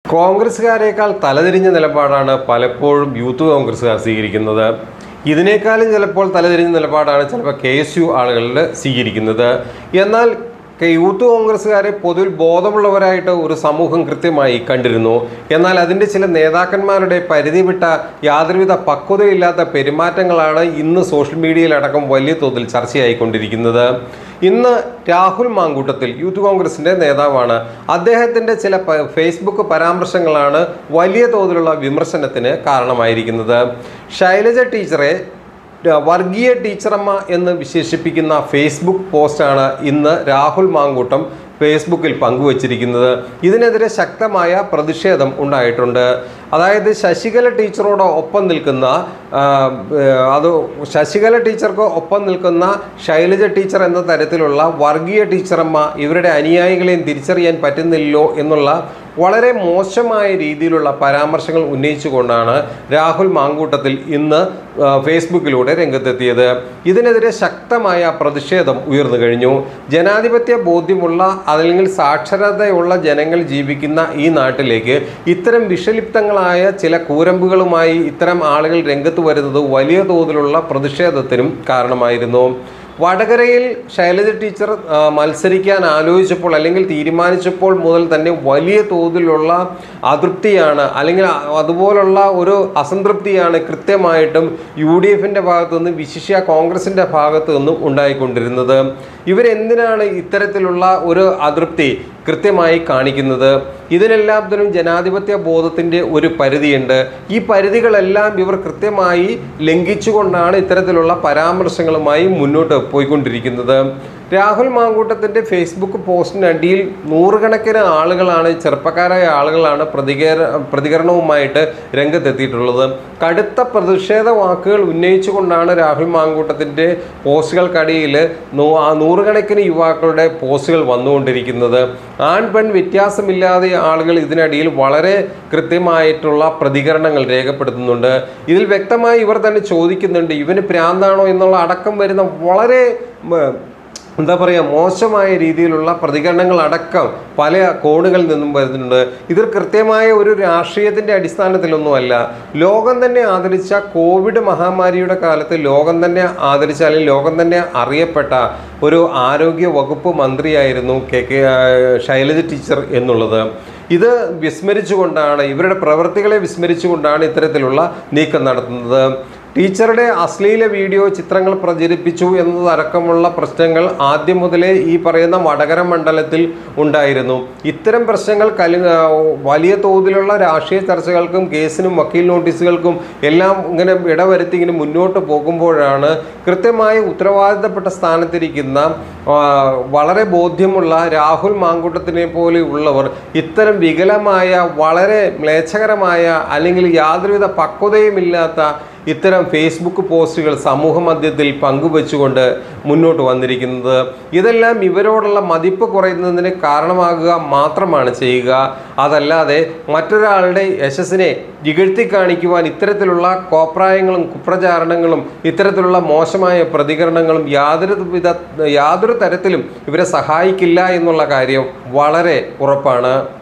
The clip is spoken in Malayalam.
കോൺഗ്രസ്സുകാരേക്കാൾ തലതിരിഞ്ഞ നിലപാടാണ് പലപ്പോഴും യൂത്ത് കോൺഗ്രസ്സുകാർ സ്വീകരിക്കുന്നത് ഇതിനേക്കാളും ചിലപ്പോൾ തലതിരിഞ്ഞ നിലപാടാണ് ചിലപ്പോൾ കെ എസ് യു ആളുകളുടെ സ്വീകരിക്കുന്നത് എന്നാൽ കെ- യൂത്ത് കോൺഗ്രസ്സുകാരെ പൊതുവിൽ ബോധമുള്ളവരായിട്ട് ഒരു സമൂഹം കൃത്യമായി കണ്ടിരുന്നു എന്നാൽ അതിൻ്റെ ചില നേതാക്കന്മാരുടെ പരിധി വിട്ട യാതൊരുവിധ പക്വതയില്ലാത്ത പെരുമാറ്റങ്ങളാണ് ഇന്ന് സോഷ്യൽ മീഡിയയിലടക്കം വലിയ തോതിൽ ചർച്ചയായിക്കൊണ്ടിരിക്കുന്നത് ഇന്ന് രാഹുൽ മാങ്കൂട്ടത്തിൽ യൂത്ത് കോൺഗ്രസിന്റെ നേതാവാണ് അദ്ദേഹത്തിന്റെ ചില പ- ഫേസ്ബുക്ക് പരാമർശങ്ങളാണ് വലിയ തോതിലുള്ള വിമർശനത്തിന് കാരണമായിരിക്കുന്നത് ശൈലജ ടീച്ചറെ ര- വർഗീയ ടീച്ചറമ്മ എന്ന് വിശേഷിപ്പിക്കുന്ന ഫേസ്ബുക്ക് പോസ്റ്റാണ് ഇന്ന് രാഹുൽ മാങ്കൂട്ടം ഫേസ്ബുക്കിൽ പങ്കുവച്ചിരിക്കുന്നത് ഇതിനെതിരെ ശക്തമായ പ്രതിഷേധം ഉണ്ടായിട്ടുണ്ട് അതായത് ശശികല ടീച്ചറോട് ഒപ്പം നിൽക്കുന്ന ആ, ഏർ, അത് ശശികല ടീച്ചർക്ക് ഒപ്പം നിൽക്കുന്ന ശൈലജ ടീച്ചർ എന്ന തരത്തിലുള്ള വർഗീയ ടീച്ചറമ്മ ഇവരുടെ അനുയായികളെയും തിരിച്ചറിയാൻ പറ്റുന്നില്ലല്ലോ എന്നുള്ള വളരെ മോശമായ രീതിയിലുള്ള പരാമർശങ്ങൾ ഉന്നയിച്ചുകൊണ്ടാണ് രാഹുൽ മാങ്കൂട്ടത്തിൽ ഇന്ന് ആ, ഫേസ്ബുക്കിലൂടെ രംഗത്തെത്തിയത് ഇതിനെതിരെ ശക്തമായ പ്രതിഷേധം ഉയർന്നു കഴിഞ്ഞു ജനാധിപത്യ ബോധ്യമുള്ള അല്ലെങ്കിൽ സാക്ഷരതയുള്ള ജനങ്ങൾ ജീവിക്കുന്ന ഈ നാട്ടിലേക്ക് ഇത്തരം വിഷലിപ്തങ്ങളായ ചില കൂരമ്പുകളുമായി ഇത്തരം ആളുകൾ രംഗത്ത് വരുന്നത് വലിയ തോതിലുള്ള പ്രതിഷേധത്തിനും കാരണമായിരുന്നു വടകരയിൽ ശൈലജ ടീച്ചർ ആ, മത്സരിക്കാൻ ആലോചിച്ചപ്പോൾ അല്ലെങ്കിൽ തീരുമാനിച്ചപ്പോൾ മുതൽ തന്നെ വലിയ തോതിലുള്ള അതൃപ്തിയാണ് അല്ലെങ്കിൽ അ- അതുപോലുള്ള ഒരു അസംതൃപ്തിയാണ് കൃത്യമായിട്ടും യു ഡി എഫിൻ്റെ ഭാഗത്തു നിന്ന് വിശിഷ്യ കോൺഗ്രസിൻ്റെ ഭാഗത്തു നിന്നും ഉണ്ടായിക്കൊണ്ടിരുന്നത് ഇവരെന്തിനാണ് ഇത്തരത്തിലുള്ള ഒരു അതൃപ്തി കൃത്യമായി കാണിക്കുന്നത് ഇതിനെല്ലാത്തിനും ജനാധിപത്യ ബോധത്തിൻ്റെ ഒരു പരിധിയുണ്ട് ഈ പരിധികളെല്ലാം ഇവർ കൃത്യമായി ലംഘിച്ചുകൊണ്ടാണ് ഇത്തരത്തിലുള്ള പരാമർശങ്ങളുമായി മുന്നോട്ട് പോയിക്കൊണ്ടിരിക്കുന്നത് രാഹുൽ മാങ്കൂട്ടത്തിൻ്റെ ഫേസ്ബുക്ക് പോസ്റ്റിനടിയിൽ നൂറുകണക്കിന് ആളുകളാണ് ചെറുപ്പക്കാരായ ആളുകളാണ് പ്രതികര പ്രതികരണവുമായിട്ട് രംഗത്തെത്തിയിട്ടുള്ളത് കടുത്ത പ്രതിഷേധ വാക്കുകൾ ഉന്നയിച്ചുകൊണ്ടാണ് രാഹുൽ മാങ്കൂട്ടത്തിൻ്റെ പോസ്റ്റുകൾക്കടിയിൽ നൂ- ആ നൂറുകണക്കിന് യുവാക്കളുടെ പോസ്റ്റുകൾ വന്നുകൊണ്ടിരിക്കുന്നത് ആൺ പെൺ വ്യത്യാസമില്ലാതെ ആളുകൾ ഇതിനടിയിൽ വളരെ കൃത്യമായിട്ടുള്ള പ്രതികരണങ്ങൾ രേഖപ്പെടുത്തുന്നുണ്ട് ഇതിൽ വ്യക്തമായി ഇവർ തന്നെ ചോദിക്കുന്നുണ്ട് ഇവന് പ്രാന്താണോ എന്നുള്ള അടക്കം വരുന്ന വളരെ ഉം, എന്താ പറയുക മോശമായ രീതിയിലുള്ള പ്രതികരണങ്ങൾ അടക്കം പല കോണുകളിൽ നിന്നും വരുന്നുണ്ട് ഇതിൽ കൃത്യമായ ഒരു രാഷ്ട്രീയത്തിൻ്റെ അടിസ്ഥാനത്തിലൊന്നുമല്ല ലോകം തന്നെ ആദരിച്ച കോവിഡ് മഹാമാരിയുടെ കാലത്ത് ലോകം തന്നെ ആദരിച്ച അല്ലെങ്കിൽ ലോകം തന്നെ അറിയപ്പെട്ട ഒരു ആരോഗ്യ വകുപ്പ് മന്ത്രിയായിരുന്നു കെ കെ ആ, ശൈലജ ടീച്ചർ എന്നുള്ളത് ഇത് വിസ്മരിച്ചുകൊണ്ടാണ് ഇവരുടെ പ്രവൃത്തികളെ വിസ്മരിച്ചുകൊണ്ടാണ് ഇത്തരത്തിലുള്ള നീക്കം നടത്തുന്നത് ടീച്ചറുടെ അശ്ലീല വീഡിയോ ചിത്രങ്ങൾ പ്രചരിപ്പിച്ചു എന്നതടക്കമുള്ള പ്രശ്നങ്ങൾ ആദ്യം മുതലേ ഈ പറയുന്ന വടകര മണ്ഡലത്തിൽ ഉണ്ടായിരുന്നു ഇത്തരം പ്രശ്നങ്ങൾ കലു ആ, വലിയ തോതിലുള്ള രാഷ്ട്രീയ ചർച്ചകൾക്കും കേസിനും വക്കീൽ നോട്ടീസുകൾക്കും എല്ലാം ഇങ്ങനെ ഇടവരുത്തി ഇങ്ങനെ മുന്നോട്ട് പോകുമ്പോഴാണ് കൃത്യമായി ഉത്തരവാദിത്തപ്പെട്ട സ്ഥാനത്തിരിക്കുന്ന ആ, വളരെ ബോധ്യമുള്ള രാഹുൽ മാങ്കൂട്ടത്തിനെ പോലെയുള്ളവർ ഇത്തരം വികലമായ വളരെ മ്ലേച്ഛകരമായ അല്ലെങ്കിൽ യാതൊരുവിധ പക്വതയുമില്ലാത്ത ഇത്തരം ഫേസ്ബുക്ക് പോസ്റ്റുകൾ സമൂഹ മധ്യത്തിൽ പങ്കുവെച്ചുകൊണ്ട് മുന്നോട്ട് വന്നിരിക്കുന്നത് ഇതെല്ലാം ഇവരോടുള്ള മതിപ്പ് കുറയുന്നതിന് കാരണമാകുക മാത്രമാണ് ചെയ്യുക അതല്ലാതെ മറ്റൊരാളുടെ യശസ്സിനെ ഇകഴ്ത്തി കാണിക്കുവാൻ ഇത്തരത്തിലുള്ള കോപ്രായങ്ങളും കുപ്രചാരണങ്ങളും ഇത്തരത്തിലുള്ള മോശമായ പ്രതികരണങ്ങളും യാതൊരു വിധ യാതൊരു തരത്തിലും ഇവരെ സഹായിക്കില്ല എന്നുള്ള കാര്യം വളരെ ഉറപ്പാണ്